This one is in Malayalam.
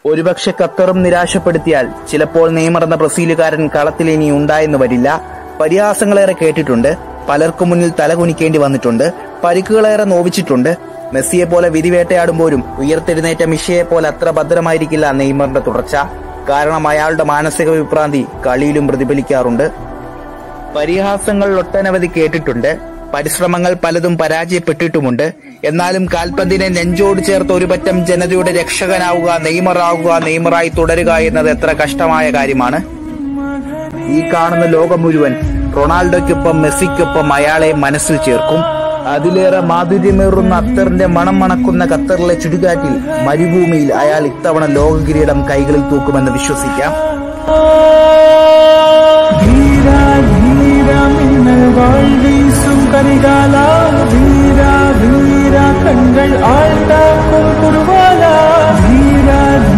ഒരുപക്ഷെ ഖത്തറും നിരാശപ്പെടുത്തിയാൽ ചിലപ്പോൾ നെയ്മർ എന്ന ബ്രസീലുകാരൻ കളത്തിൽ ഇനി ഉണ്ടായെന്ന് വരില്ല പരിഹാസങ്ങളേറെ കേട്ടിട്ടുണ്ട് പലർക്കു മുന്നിൽ തലകുനിക്കേണ്ടി വന്നിട്ടുണ്ട് പരിക്കുകളേറെ നോവിച്ചിട്ടുണ്ട് മെസ്സിയെ പോലെ വിധിവേട്ടയാടുമ്പോഴും ഉയർത്തെഴുന്നേറ്റ മിഷയെ പോലെ അത്ര ഭദ്രമായിരിക്കില്ല നെയ്മറിന്റെ തുടർച്ച കാരണം അയാളുടെ മാനസിക വിഭ്രാന്തി കളിയിലും പ്രതിഫലിക്കാറുണ്ട് പരിഹാസങ്ങൾ ഒട്ടനവധി കേട്ടിട്ടുണ്ട് പരിശ്രമങ്ങൾ പലതും പരാജയപ്പെട്ടിട്ടുമുണ്ട് എന്നാലും കാൽപന്തിനെ നെഞ്ചോട് ചേർത്ത് ഒരു പറ്റം ജനതയുടെ രക്ഷകനാവുക നെയ്മറാവുക നെയ്മറായി തുടരുക എന്നത് എത്ര കഷ്ടമായ കാര്യമാണ് ഈ കാണുന്ന ലോകം മുഴുവൻ റൊണാൾഡോയ്ക്കൊപ്പം മെസ്സിക്കൊപ്പം അയാളെ മനസ്സിൽ ചേർക്കും അതിലേറെ മാധുര്യമേറുന്ന അത്തറിന്റെ മണം മണക്കുന്ന ഖത്തറിലെ ചുടുകാറ്റിൽ മരുഭൂമിയിൽ അയാൾ ഇത്തവണ ലോക കിരീടം കൈകളിൽ തൂക്കുമെന്ന് വിശ്വസിക്കാം ധീര ധീര മിന്നൽ വാൾ വീശും കരികാല ധീര ധീര കണ്ണുകൾ ആഴ്ത്താക്കും കുറുവാല ധീര